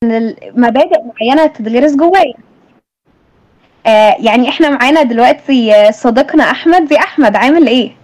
مبادئ معينه تتغرس جوايا آه يعني احنا معانا دلوقتي آه، صديقنا احمد يا احمد عامل ايه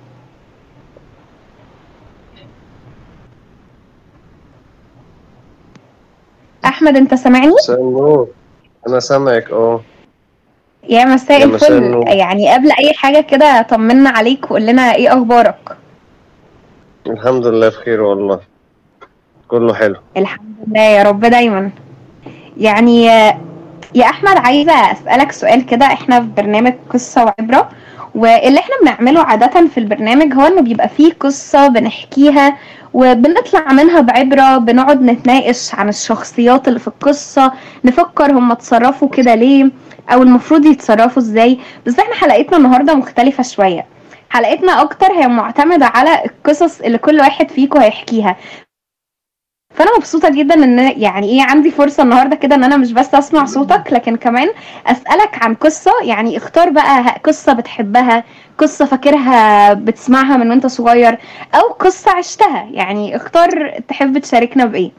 احمد انت سامعني مساء النور انا سامعك اه يا مساء يا مساء الفل النور. يعني قبل اي حاجه كده طمنا عليك وقول لنا ايه اخبارك الحمد لله بخير والله كله حلو الحمد لله يا رب دايما يعني آه، يا احمد عايزه اسالك سؤال كده احنا في برنامج قصه وعبره واللي احنا بنعمله عاده في البرنامج هو انه بيبقى فيه قصه بنحكيها وبنطلع منها بعبره بنقعد نتناقش عن الشخصيات اللي في القصه نفكر هم اتصرفوا كده ليه او المفروض يتصرفوا ازاي بس احنا حلقتنا النهارده مختلفه شويه حلقتنا اكتر هي معتمده على القصص اللي كل واحد فيكم هيحكيها فانا مبسوطه جدا ان يعني ايه عندي فرصه النهارده كده ان انا مش بس اسمع صوتك لكن كمان اسالك عن قصه يعني اختار بقى ه- قصه بتحبها قصه فاكرها بتسمعها من وانت صغير او قصه عشتها يعني اختار تحب تشاركنا بايه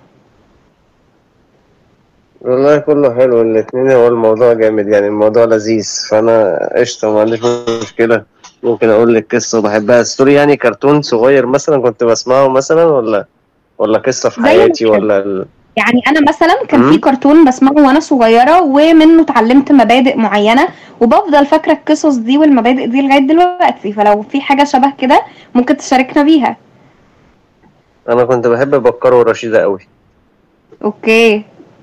والله كله حلو الاتنين هو الموضوع جامد يعني الموضوع لذيذ فانا قشطة ما عنديش مشكلة ممكن اقول لك قصة بحبها ستوري يعني كرتون صغير مثلا كنت بسمعه مثلا ولا ولا قصة في زي حياتي ما ولا ال... يعني انا مثلا كان في مم. كرتون بسمعه وانا صغيره ومنه اتعلمت مبادئ معينه وبفضل فاكره القصص دي والمبادئ دي لغايه دلوقتي فلو في حاجه شبه كده ممكن تشاركنا بيها انا كنت بحب بكر ورشيدة قوي اوكي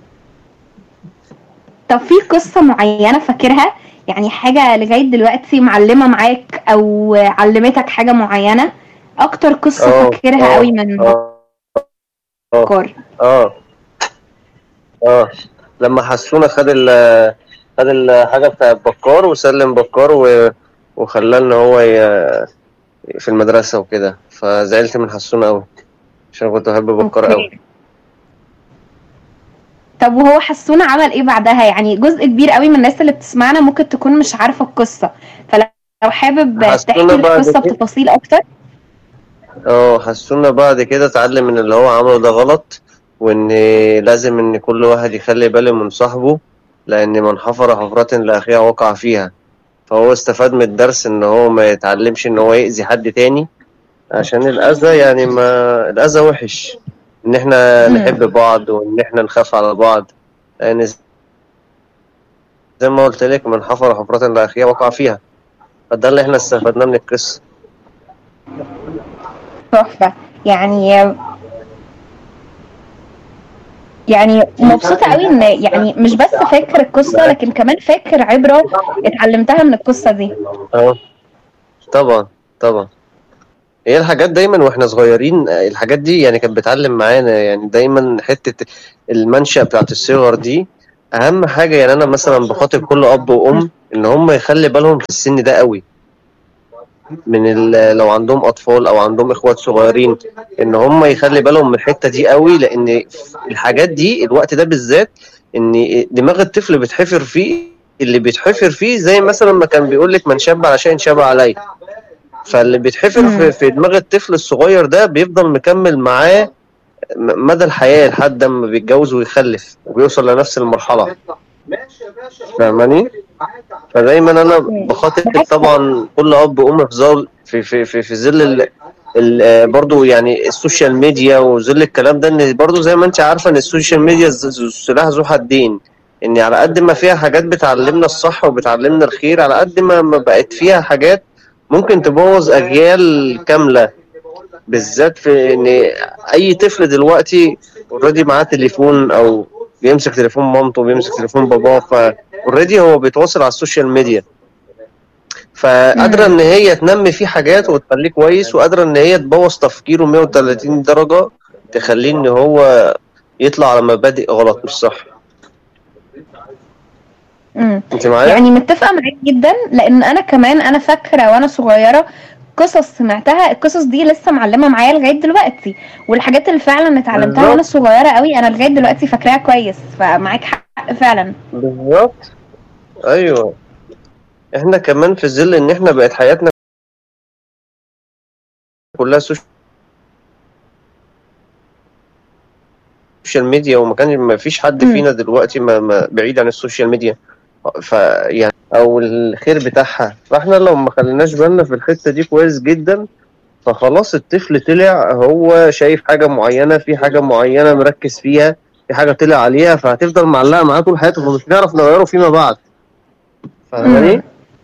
طب في قصة معينة فاكرها يعني حاجة لغاية دلوقتي معلمة معاك او علمتك حاجة معينة اكتر قصة اه فاكرها اه قوي من اه اه بكار اه اه لما حسونا خد ال خد الحاجة بتاع بكار وسلم بكار و... وخلاه ان هو ي... في المدرسة وكده فزعلت من حسونا قوي عشان كنت بحب بكار قوي اوكي طب وهو حسونا عمل ايه بعدها يعني جزء كبير قوي من الناس اللي بتسمعنا ممكن تكون مش عارفة القصة فلو حابب حسونا تحكي بعد القصة كده بتفاصيل اكتر اه حسونا بعد كده اتعلم ان اللي هو عمله ده غلط وان لازم ان كل واحد يخلي باله من صاحبه لان من حفر حفرة لاخيها وقع فيها فهو استفاد من الدرس ان هو ما يتعلمش ان هو يأذي حد تاني عشان الأذى يعني ما الأذى وحش إن إحنا امم نحب بعض وإن إحنا نخاف على بعض لأن زي ما قلت لك من حفر حفرة لا أخيها وقع فيها فده اللي إحنا استفدناه من القصة تحفة يعني يعني مبسوطة قوي ان يعني مش بس فاكر القصة لكن كمان فاكر عبرة اتعلمتها من القصة دي أه طبعا طبعا هي الحاجات دايما واحنا صغيرين آه، الحاجات دي يعني كانت بتعلم معانا يعني دايما حتة المنشأ بتاعت الصغر دي أهم حاجة يعني أنا مثلا بخاطب كل أب وأم إن هم يخلي بالهم في السن ده قوي من ال- لو عندهم اطفال او عندهم اخوات صغيرين ان هم يخلي بالهم من الحته دي قوي لان الحاجات دي الوقت ده بالذات ان دماغ الطفل بتحفر فيه اللي بيتحفر فيه زي مثلا ما كان بيقول لك من شاب على شيء شاب عليه فاللي بيتحفر في, امم في دماغ الطفل الصغير ده بيفضل مكمل معاه م- مدى الحياه لحد ما بيتجوز ويخلف وبيوصل لنفس المرحله فاهماني فدايما انا بخاطب معاك حق طبعا كل اب وام في ظل في في في, في ظل ال- ال- آه، برضو يعني السوشيال ميديا وظل الكلام ده ان برضو زي ما انت عارفه ان السوشيال ميديا ز- ز- سلاح ذو حدين ان على قد ما فيها حاجات بتعلمنا الصح وبتعلمنا الخير على قد ما ما بقت فيها حاجات ممكن تبوظ اجيال كامله بالذات في ان اي طفل دلوقتي اوريدي معاه تليفون او بيمسك تليفون مامته بيمسك تليفون باباه فاوريدي هو بيتواصل على السوشيال ميديا فقادرة امم إن هي تنمي فيه حاجات وتخليه كويس وقادرة إن هي تبوظ تفكيره 130 درجة تخليه إن هو يطلع على مبادئ غلط مش صح امم أنت معايا؟ يعني متفقة معاك جدا لان انا كمان انا فاكرة وانا صغيرة قصص سمعتها القصص دي لسه معلمة معايا لغاية دلوقتي والحاجات اللي فعلا اتعلمتها وانا بالظبط صغيرة قوي انا لغاية دلوقتي فاكراها كويس فمعاك حق فعلا بالظبط أيوه إحنا كمان في ظل إن إحنا بقت حياتنا كلها سوشيال السوشيال ميديا وما كان ما فيش حد مم. فينا دلوقتي ما ما بعيد عن السوشيال ميديا فيعني او الخير بتاعها فاحنا لو ما خليناش بالنا في الحته دي كويس جدا فخلاص الطفل طلع هو شايف حاجه معينه في حاجه معينه مركز فيها في حاجه طلع عليها فهتفضل معلقه معاه طول حياته فمش هنعرف نغيره فيما بعد فاهماني؟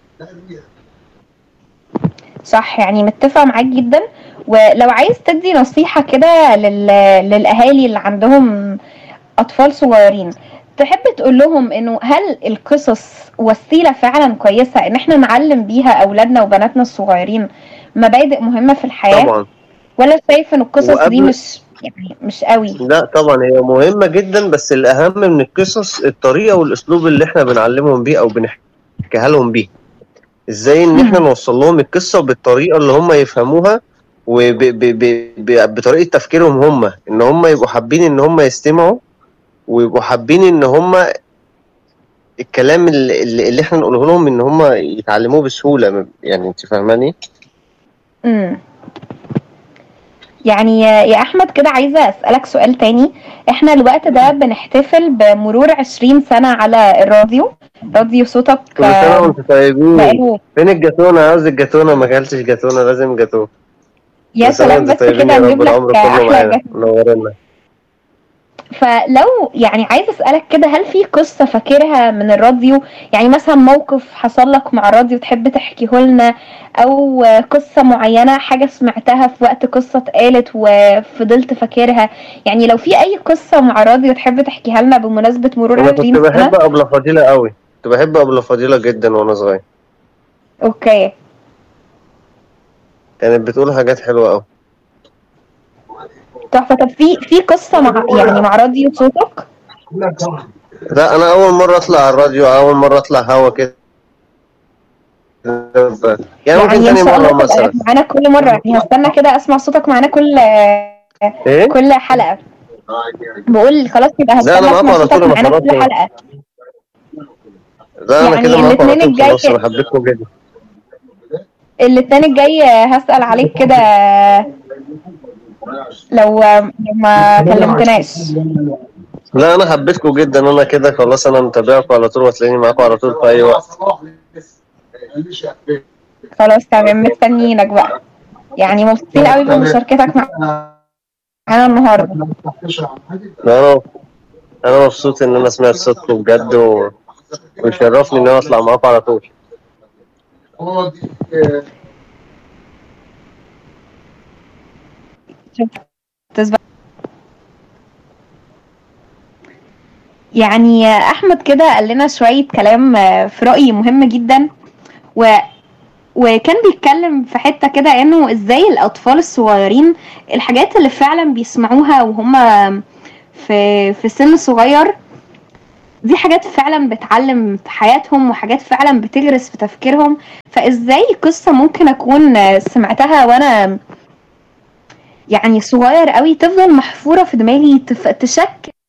صح يعني متفقة معاك جدا ولو عايز تدي نصيحة كده لل... للأهالي اللي عندهم أطفال صغيرين تحب تقول لهم إنه هل القصص وسيلة فعلا كويسة إن إحنا نعلم بيها أولادنا وبناتنا الصغيرين مبادئ مهمة في الحياة طبعا ولا شايف إن القصص دي وقبل- مش يعني مش قوي لا طبعا هي مهمة جدا بس الأهم من القصص الطريقة والأسلوب اللي احنا بنعلمهم بيه أو بنحكيها لهم بيه ازاي ان احنا مم. نوصل لهم القصة بالطريقة اللي هم يفهموها وبطريقة تفكيرهم هم ان هم يبقوا حابين ان هم يستمعوا ويبقوا حابين ان هم الكلام اللي, اللي اللي احنا نقوله لهم ان هم يتعلموه بسهولة يعني انت فاهماني؟ امم يعني يا احمد كده عايزه اسالك سؤال تاني احنا الوقت ده بنحتفل بمرور 20 سنه على الراديو راديو صوتك كل سنة آه، وانتم طيبين بقاله فين الجاتونة عاوز الجاتونة ما اكلتش جاتونة لازم جاتونة يا كل سنة سلام وانتم بس طيبين كده يا رب نجيب لك العمر كله احلى معانا جاتو منورنا فلو يعني عايزه اسالك كده هل في قصه فاكرها من الراديو يعني مثلا موقف حصل لك مع الراديو تحب تحكيه لنا او قصه معينه حاجه سمعتها في وقت قصه اتقالت وفضلت فاكرها يعني لو في اي قصه مع الراديو تحب تحكيها لنا بمناسبه مرور انا كنت 20 سنه بحب ابله فضيله قوي كنت بحب ابله فضيله جدا وانا صغير اوكي كانت بتقول حاجات حلوه قوي تحفه طب في في قصه مع يعني مع راديو صوتك لا انا اول مره اطلع على الراديو اول مره اطلع هوا كده يعني ممكن يعني ان تاني شاء الله مره تبقى مثلا معانا كل مره يعني هستنى كده اسمع صوتك معانا كل ايه كل حلقه بقول خلاص يبقى لا، أنا هستنى معاكم اسمع على طول، صوتك أنا معانا خلاص كل أنا- حلقه لا انا يعني كده معاكم على الاثنين طول خلاص الجاي- انا حبيتكم جدا الاثنين الجاي هسأل عليك كده لو لو ما كلمتناش لا انا حبيتكم جدا انا كده خلاص انا متابعكم على طول وهتلاقيني معاكم على طول في اي وقت خلاص تمام مستنيينك بقى يعني مبسوطين قوي بمشاركتك معانا النهارده لا انا انا مبسوط ان انا سمعت صوتكم بجد و... ويشرفني ان انا اطلع معاكم على طول تسبق يعني احمد كده قال لنا شويه كلام آه، في رايي مهم جدا و وكان بيتكلم في حته كده انه ازاي الاطفال الصغيرين الحاجات اللي فعلا بيسمعوها وهم في في سن صغير دي حاجات فعلا بتعلم في حياتهم وحاجات فعلا بتغرس في تفكيرهم فازاي قصه ممكن اكون آه، سمعتها وانا يعني صغير قوي تفضل محفورة في دماغي تف... تشكل